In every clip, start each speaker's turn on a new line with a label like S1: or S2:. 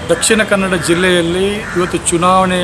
S1: ದಕ್ಷಿಣ ಕನ್ನಡ ಜಿಲ್ಲೆಯಲ್ಲಿ ಇವತ್ತು ಚುನಾವಣೆಯ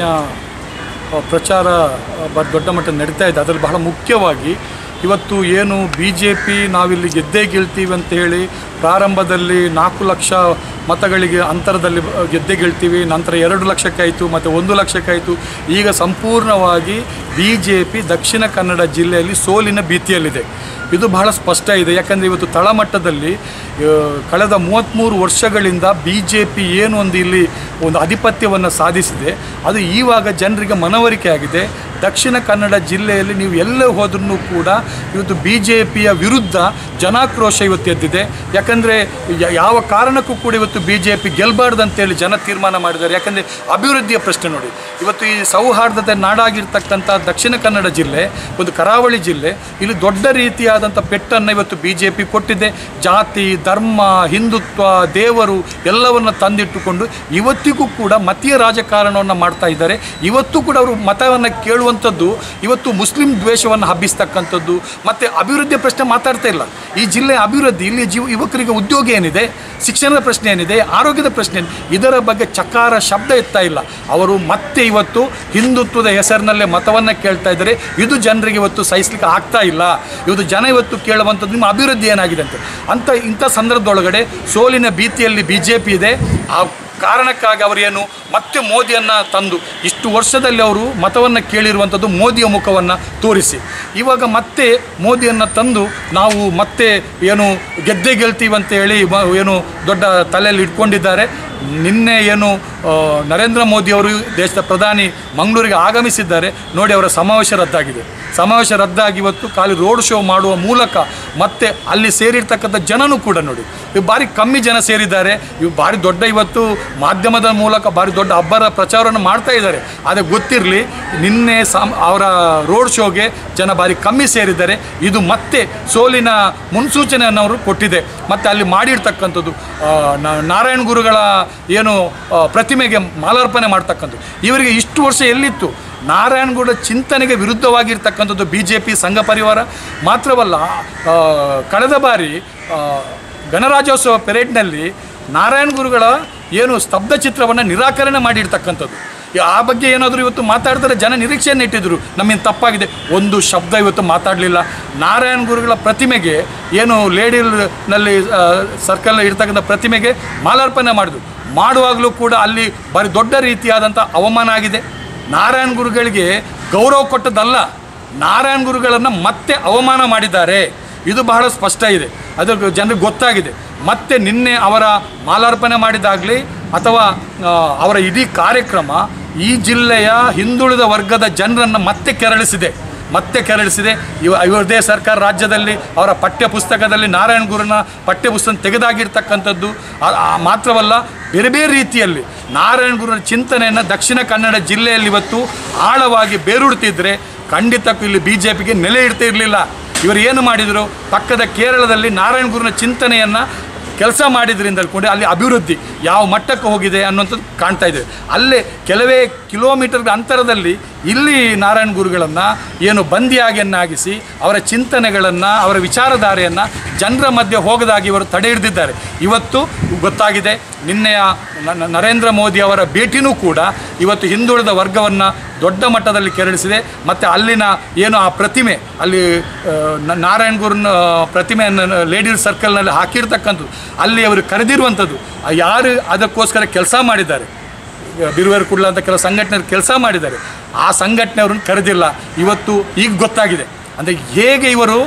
S1: ಆ, ಪ್ರಚಾರ ಆ, ಬ- ದೊಡ್ಡ ಮಟ್ಟ ನಡೀತಾ ಇದೆ ಅದರಲ್ಲಿ ಬಹಳ ಮುಖ್ಯವಾಗಿ ಇವತ್ತು ಏನು ಬಿ ಜೆ ಪಿ ನಾವಿಲ್ಲಿ ಗೆದ್ದೇ ಗೆಲ್ತೀವಿ ಅಂತ ಹೇಳಿ ಪ್ರಾರಂಭದಲ್ಲಿ ನಾಲ್ಕು ಲಕ್ಷ ಮತಗಳಿಗೆ ಅಂತರದಲ್ಲಿ ಆ, ಗೆದ್ದೇ ಗೆಲ್ತೀವಿ ನಂತರ ಎರಡು ಲಕ್ಷಕ್ಕಾಯಿತು ಮತ್ತು ಒಂದು ಲಕ್ಷಕ್ಕಾಯಿತು ಈಗ ಸಂಪೂರ್ಣವಾಗಿ ಬಿ ಜೆ ಪಿ ದಕ್ಷಿಣ ಕನ್ನಡ ಜಿಲ್ಲೆಯಲ್ಲಿ ಸೋಲಿನ ಭೀತಿಯಲ್ಲಿದೆ ಇದು ಬಹಳ ಸ್ಪಷ್ಟ ಇದೆ ಯಾಕಂದರೆ ಇವತ್ತು ತಳಮಟ್ಟದಲ್ಲಿ ಆ, ಕಳೆದ ಮೂವತ್ತ್ಮೂರು ವರ್ಷಗಳಿಂದ ಬಿ ಜೆ ಪಿ ಏನು ಒಂದು ಇಲ್ಲಿ ಒಂದು ಆಧಿಪತ್ಯವನ್ನು ಸಾಧಿಸಿದೆ ಅದು ಈವಾಗ ಜನರಿಗೆ ಮನವರಿಕೆ ಆಗಿದೆ ದಕ್ಷಿಣ ಕನ್ನಡ ಜಿಲ್ಲೆಯಲ್ಲಿ ನೀವು ಎಲ್ಲೇ ಹೋದ್ರೂ ಕೂಡ ಇವತ್ತು ಬಿ ಜೆ ಪಿಯ ವಿರುದ್ಧ ಜನಾಕ್ರೋಶ ಇವತ್ತು ಎದ್ದಿದೆ ಯಾಕಂದರೆ ಯಾವ ಕಾರಣಕ್ಕೂ ಕೂಡ ಇವತ್ತು ಬಿ ಜೆ ಪಿ ಗೆಲ್ಲಬಾರ್ದು ಅಂತೇಳಿ ಜನ ತೀರ್ಮಾನ ಮಾಡಿದ್ದಾರೆ ಯಾಕಂದರೆ ಅಭಿವೃದ್ಧಿಯ ಪ್ರಶ್ನೆ ನೋಡಿ ಇವತ್ತು ಈ ಸೌಹಾರ್ದತೆ ನಾಡಾಗಿರ್ತಕ್ಕಂಥ ದಕ್ಷಿಣ ಕನ್ನಡ ಜಿಲ್ಲೆ ಒಂದು ಕರಾವಳಿ ಜಿಲ್ಲೆ ಇಲ್ಲಿ ದೊಡ್ಡ ರೀತಿಯಾದಂಥ ಪೆಟ್ಟನ್ನು ಇವತ್ತು ಬಿ ಜೆ ಪಿ ಕೊಟ್ಟಿದೆ ಜಾತಿ ಧರ್ಮ ಹಿಂದುತ್ವ ದೇವರು ಎಲ್ಲವನ್ನು ತಂದಿಟ್ಟುಕೊಂಡು ಇವತ್ತಿಗೂ ಕೂಡ ಮತೀಯ ರಾಜಕಾರಣವನ್ನು ಮಾಡ್ತಾ ಇದ್ದಾರೆ ಇವತ್ತು ಕೂಡ ಅವರು ಮತವನ್ನು ಕೇಳುವಂಥದ್ದು ಇವತ್ತು ಮುಸ್ಲಿಂ ದ್ವೇಷವನ್ನು ಹಬ್ಬಿಸ್ತಕ್ಕಂಥದ್ದು ಮತ್ತು ಅಭಿವೃದ್ಧಿಯ ಪ್ರಶ್ನೆ ಮಾತಾಡ್ತಾ ಇಲ್ಲ ಈ ಜಿಲ್ಲೆಯ ಅಭಿವೃದ್ಧಿ ಇಲ್ಲಿ ಜೀವ ಯುವಕರಿಗೆ ಉದ್ಯೋಗ ಏನಿದೆ ಶಿಕ್ಷಣದ ಪ್ರಶ್ನೆ ಏನಿದೆ ಆರೋಗ್ಯದ ಪ್ರಶ್ನೆ ಏನಿದೆ ಇದರ ಬಗ್ಗೆ ಚಕಾರ ಶಬ್ದ ಎತ್ತಾ ಇಲ್ಲ ಅವರು ಮತ್ತೆ ಇವತ್ತು ಹಿಂದುತ್ವದ ಹೆಸರಿನಲ್ಲೇ ಮತವನ್ನು ಕೇಳ್ತಾ ಇದ್ದಾರೆ ಇದು ಜನರಿಗೆ ಇವತ್ತು ಸಹಿಸ್ಲಿಕ್ಕೆ ಆಗ್ತಾ ಇಲ್ಲ ಇವತ್ತು ಜನ ಇವತ್ತು ಕೇಳುವಂಥದ್ದು ನಿಮ್ಮ ಅಭಿವೃದ್ಧಿ ಏನಾಗಿದೆ ಅಂತ ಅಂತ ಇಂಥ ಸಂದರ್ಭದೊಳಗಡೆ ಸೋಲಿನ ಭೀತಿಯಲ್ಲಿ ಬಿ ಜೆ ಪಿ ಇದೆ ಆ ಕಾರಣಕ್ಕಾಗಿ ಅವರೇನು ಮತ್ತೆ ಮೋದಿಯನ್ನು ತಂದು ಇಷ್ಟು ವರ್ಷದಲ್ಲಿ ಅವರು ಮತವನ್ನು ಕೇಳಿರುವಂಥದ್ದು ಮೋದಿಯ ಮುಖವನ್ನು ತೋರಿಸಿ ಇವಾಗ ಮತ್ತೆ ಮೋದಿಯನ್ನು ತಂದು ನಾವು ಮತ್ತೆ ಏನು ಗೆದ್ದೇ ಗೆಲ್ತೀವಿ ಅಂತ ಹೇಳಿ ಮ- ಏನು ದೊಡ್ಡ ತಲೆಯಲ್ಲಿ ಇಟ್ಕೊಂಡಿದ್ದಾರೆ ನಿನ್ನೆ ಏನು ಆ, ನರೇಂದ್ರ ಮೋದಿ ಅವರು ದೇಶದ ಪ್ರಧಾನಿ ಮಂಗಳೂರಿಗೆ ಆಗಮಿಸಿದ್ದಾರೆ ನೋಡಿ ಅವರ ಸಮಾವೇಶ ರದ್ದಾಗಿದೆ ಸಮಾವೇಶ ರದ್ದಾಗಿ ಇವತ್ತು ಖಾಲಿ ರೋಡ್ ಶೋ ಮಾಡುವ ಮೂಲಕ ಮತ್ತೆ ಅಲ್ಲಿ ಸೇರಿರ್ತಕ್ಕಂಥ ಜನನೂ ಕೂಡ ನೋಡಿ ಇವು ಭಾರಿ ಕಮ್ಮಿ ಜನ ಸೇರಿದ್ದಾರೆ ಇವು ಭಾರಿ ದೊಡ್ಡ ಇವತ್ತು ಮಾಧ್ಯಮದ ಮೂಲಕ ಭಾರಿ ದೊಡ್ಡ ಹಬ್ಬರ ಪ್ರಚಾರವನ್ನು ಮಾಡ್ತಾ ಇದ್ದಾರೆ ಆದರೆ ಗೊತ್ತಿರಲಿ ನಿನ್ನೆ ಸಾಮ್ ಅವರ ರೋಡ್ ಶೋಗೆ ಜನ ಭಾರಿ ಕಮ್ಮಿ ಸೇರಿದ್ದಾರೆ ಇದು ಮತ್ತೆ ಸೋಲಿನ ಮುನ್ಸೂಚನೆಯನ್ನು ಅವರು ಕೊಟ್ಟಿದೆ ಮತ್ತು ಅಲ್ಲಿ ಮಾಡಿರ್ತಕ್ಕಂಥದ್ದು ಆ, ನಾ- ನಾರಾಯಣ ಗುರುಗಳ ಏನು ಆ, ಪ್ರತಿಮೆಗೆ ಮಾಲಾರ್ಪಣೆ ಮಾಡ್ತಕ್ಕಂಥದ್ದು ಇವರಿಗೆ ಇಷ್ಟು ವರ್ಷ ಎಲ್ಲಿತ್ತು ನಾರಾಯಣಗೌಡ ಚಿಂತನೆಗೆ ವಿರುದ್ಧವಾಗಿರ್ತಕ್ಕಂಥದ್ದು ಬಿ ಜೆ ಪಿ ಸಂಘ ಪರಿವಾರ ಮಾತ್ರವಲ್ಲ ಆ, ಕಳೆದ ಬಾರಿ ಆ, ಗಣರಾಜ್ಯೋತ್ಸವ ಪೆರೇಡ್ನಲ್ಲಿ ನಾರಾಯಣ ಗುರುಗಳ ಏನು ಸ್ತಬ್ಧ ಚಿತ್ರವನ್ನು ನಿರಾಕರಣೆ ಮಾಡಿರ್ತಕ್ಕಂಥದ್ದು ಈ- ಆ ಬಗ್ಗೆ ಏನಾದರೂ ಇವತ್ತು ಮಾತಾಡ್ತಾರೆ ಜನ ನಿರೀಕ್ಷೆಯನ್ನು ಇಟ್ಟಿದ್ರು ನಮ್ಮಿಂದ ತಪ್ಪಾಗಿದೆ ಒಂದು ಶಬ್ದ ಇವತ್ತು ಮಾತಾಡಲಿಲ್ಲ ನಾರಾಯಣ ಗುರುಗಳ ಪ್ರತಿಮೆಗೆ ಏನು ಲೇಡಿನಲ್ಲಿ ಸರ್ಕಲ್ ಇರ್ತಕ್ಕಂಥ ಪ್ರತಿಮೆಗೆ ಮಾಲಾರ್ಪಣೆ ಮಾಡಿದ್ರು ಮಾಡುವಾಗಲೂ ಕೂಡ ಅಲ್ಲಿ ಭಾರಿ ದೊಡ್ಡ ರೀತಿಯಾದಂಥ ಅವಮಾನ ಆಗಿದೆ ನಾರಾಯಣ ಗುರುಗಳಿಗೆ ಗೌರವ ಕೊಟ್ಟದ್ದಲ್ಲ ನಾರಾಯಣ ಗುರುಗಳನ್ನು ಮತ್ತೆ ಅವಮಾನ ಮಾಡಿದ್ದಾರೆ ಇದು ಬಹಳ ಸ್ಪಷ್ಟ ಇದೆ ಅದು ಜನರಿಗೆ ಗೊತ್ತಾಗಿದೆ ಮತ್ತೆ ನಿನ್ನೆ ಅವರ ಮಾಲಾರ್ಪಣೆ ಮಾಡಿದಾಗಲಿ ಅಥವಾ ಆ, ಅವರ ಇಡೀ ಕಾರ್ಯಕ್ರಮ ಈ ಜಿಲ್ಲೆಯ ಹಿಂದುಳಿದ ವರ್ಗದ ಜನರನ್ನು ಮತ್ತೆ ಕೆರಳಿಸಿದೆ ಮತ್ತೆ ಕೆರಳಿಸಿದೆ ಇವ ಇವರದೇ ಸರ್ಕಾರ ರಾಜ್ಯದಲ್ಲಿ ಅವರ ಪಠ್ಯ ಪುಸ್ತಕದಲ್ಲಿ ನಾರಾಯಣ ಗುರುನ ಪಠ್ಯ ಪುಸ್ತಕ ತೆಗೆದಾಗಿರ್ತಕ್ಕಂಥದ್ದು ಆ- ಆ ಮಾತ್ರವಲ್ಲ ಬೇರೆ ಬೇರೆ ರೀತಿಯಲ್ಲಿ ನಾರಾಯಣ ಗುರುನ ಚಿಂತನೆಯನ್ನು ದಕ್ಷಿಣ ಕನ್ನಡ ಜಿಲ್ಲೆಯಲ್ಲಿ ಇವತ್ತು ಆಳವಾಗಿ ಬೇರೂಡ್ತಿದ್ರೆ ಖಂಡಿತಕ್ಕೂ ಇಲ್ಲಿ ಬಿ ಜೆ ಪಿಗೆ ನೆಲೆ ಇರ್ತಿರಲಿಲ್ಲ ಇವರು ಏನು ಮಾಡಿದರು ಪಕ್ಕದ ಕೇರಳದಲ್ಲಿ ನಾರಾಯಣ ಗುರುನ ಚಿಂತನೆಯನ್ನು ಕೆಲಸ ಮಾಡಿದ್ರಿಂದ ಕೂಡ ಅಲ್ಲಿ ಅಭಿವೃದ್ಧಿ ಯಾವ ಮಟ್ಟಕ್ಕೆ ಹೋಗಿದೆ ಅನ್ನುವಂಥದ್ದು ಕಾಣ್ತಾ ಇದೆ ಅಲ್ಲೇ ಕೆಲವೇ ಕಿಲೋಮೀಟರ್ ಅಂತರದಲ್ಲಿ ಇಲ್ಲಿ ನಾರಾಯಣ ಗುರುಗಳನ್ನು ಏನು ಬಂದಿಯಾಗಿಯನ್ನಾಗಿಸಿ ಅವರ ಚಿಂತನೆಗಳನ್ನು ಅವರ ವಿಚಾರಧಾರೆಯನ್ನು ಜನರ ಮಧ್ಯೆ ಹೋಗದಾಗಿ ಇವರು ತಡೆ ಹಿಡಿದಿದ್ದಾರೆ ಇವತ್ತು ಗೊತ್ತಾಗಿದೆ ನಿನ್ನೆಯ ನ- ನ- ನರೇಂದ್ರ ಮೋದಿ ಅವರ ಭೇಟಿನೂ ಕೂಡ ಇವತ್ತು ಹಿಂದುಳಿದ ವರ್ಗವನ್ನು ದೊಡ್ಡ ಮಟ್ಟದಲ್ಲಿ ಕೆರಳಿಸಿದೆ ಮತ್ತು ಅಲ್ಲಿನ ಏನು ಆ ಪ್ರತಿಮೆ ಅಲ್ಲಿ ಆ, ನ- ನಾರಾಯಣ ಗುರುನ ಪ್ರತಿಮೆಯನ್ನು ಲೇಡೀಸ್ ಸರ್ಕಲ್ನಲ್ಲಿ ಹಾಕಿರ್ತಕ್ಕಂಥದ್ದು ಅಲ್ಲಿ ಅವರು ಕರೆದಿರುವಂಥದ್ದು ಆ ಯಾರು ಅದಕ್ಕೋಸ್ಕರ ಕೆಲಸ ಮಾಡಿದ್ದಾರೆ ಬಿರುವೇರು ಕುಡ್ಲ ಅಂತ ಕೆಲವು ಸಂಘಟನೆ ಕೆಲಸ ಮಾಡಿದ್ದಾರೆ ಆ ಸಂಘಟನೆಯವ್ರನ್ನ ಕರೆದಿಲ್ಲ ಇವತ್ತು ಈಗ ಗೊತ್ತಾಗಿದೆ ಅಂದರೆ ಹೇಗೆ ಇವರು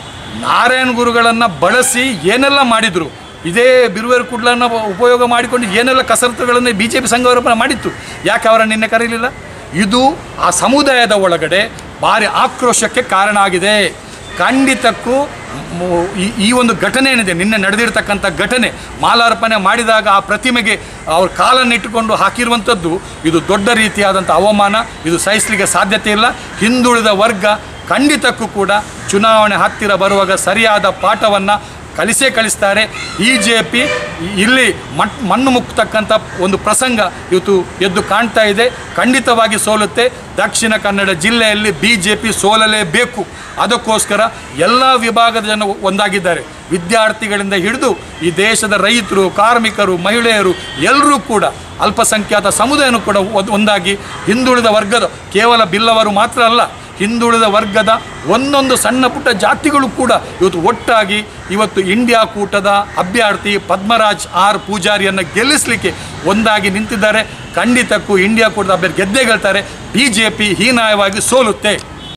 S1: ನಾರಾಯಣ ಗುರುಗಳನ್ನು ಬಳಸಿ ಏನೆಲ್ಲ ಮಾಡಿದರು ಇದೇ ಬಿರುವೇರು ಕುಡ್ಲನ್ನು ಉಪಯೋಗ ಮಾಡಿಕೊಂಡು ಏನೆಲ್ಲ ಕಸರತ್ತುಗಳನ್ನು ಬಿ ಜೆ ಪಿ ಸಂಘವರ ಮಾಡಿತ್ತು ಯಾಕೆ ಅವರನ್ನು ನಿನ್ನೆ ಕರೀಲಿಲ್ಲ ಇದು ಆ ಸಮುದಾಯದ ಒಳಗಡೆ ಭಾರಿ ಆಕ್ರೋಶಕ್ಕೆ ಕಾರಣ ಆಗಿದೆ ಖಂಡಿತಕ್ಕೂ ಮು- ಈ ಈ ಒಂದು ಘಟನೆ ಏನಿದೆ ನಿನ್ನೆ ನಡೆದಿರ್ತಕ್ಕಂಥ ಘಟನೆ ಮಾಲಾರ್ಪಣೆ ಮಾಡಿದಾಗ ಆ ಪ್ರತಿಮೆಗೆ ಅವ್ರ ಕಾಲನ್ನು ಇಟ್ಟುಕೊಂಡು ಹಾಕಿರುವಂಥದ್ದು ಇದು ದೊಡ್ಡ ರೀತಿಯಾದಂಥ ಅವಮಾನ ಇದು ಸಹಿಸಲಿಕ್ಕೆ ಸಾಧ್ಯತೆ ಇಲ್ಲ ಹಿಂದುಳಿದ ವರ್ಗ ಖಂಡಿತಕ್ಕೂ ಕೂಡ ಚುನಾವಣೆ ಹತ್ತಿರ ಬರುವಾಗ ಸರಿಯಾದ ಪಾಠವನ್ನು ಕಲಿಸೇ ಕಳಿಸ್ತಾರೆ ಬಿ ಜೆ ಪಿ ಇಲ್ಲಿ ಮಟ್ ಮಣ್ಣು ಮುಕ್ತಕ್ಕಂಥ ಒಂದು ಪ್ರಸಂಗ ಇವತ್ತು ಎದ್ದು ಕಾಣ್ತಾ ಇದೆ ಖಂಡಿತವಾಗಿ ಸೋಲುತ್ತೆ ದಕ್ಷಿಣ ಕನ್ನಡ ಜಿಲ್ಲೆಯಲ್ಲಿ ಬಿ ಜೆ ಪಿ ಸೋಲಲೇಬೇಕು ಅದಕ್ಕೋಸ್ಕರ ಎಲ್ಲ ವಿಭಾಗದ ಜನ ಒಂದಾಗಿದ್ದಾರೆ ವಿದ್ಯಾರ್ಥಿಗಳಿಂದ ಹಿಡಿದು ಈ ದೇಶದ ರೈತರು ಕಾರ್ಮಿಕರು ಮಹಿಳೆಯರು ಎಲ್ಲರೂ ಕೂಡ ಅಲ್ಪಸಂಖ್ಯಾತ ಸಮುದಾಯನೂ ಕೂಡ ಒಂದ್- ಒಂದಾಗಿ ಹಿಂದುಳಿದ ವರ್ಗದ ಕೇವಲ ಬಿಲ್ಲವರು ಮಾತ್ರ ಅಲ್ಲ ಹಿಂದುಳಿದ ವರ್ಗದ ಒಂದೊಂದು ಸಣ್ಣ ಪುಟ್ಟ ಜಾತಿಗಳು ಕೂಡ ಇವತ್ತು ಒಟ್ಟಾಗಿ ಇವತ್ತು ಇಂಡಿಯಾ ಕೂಟದ ಅಭ್ಯರ್ಥಿ ಪದ್ಮರಾಜ್ ಆರ್ ಪೂಜಾರಿಯನ್ನು ಗೆಲ್ಲಿಸಲಿಕ್ಕೆ ಒಂದಾಗಿ ನಿಂತಿದ್ದಾರೆ ಖಂಡಿತಕ್ಕೂ ಇಂಡಿಯಾ ಕೂಟದ ಅಭ್ಯರ್ಥಿ ಗೆದ್ದೇ ಗೆಲ್ತಾರೆ ಬಿ ಜೆ ಪಿ ಹೀನಾಯವಾಗಿ ಸೋಲುತ್ತೆ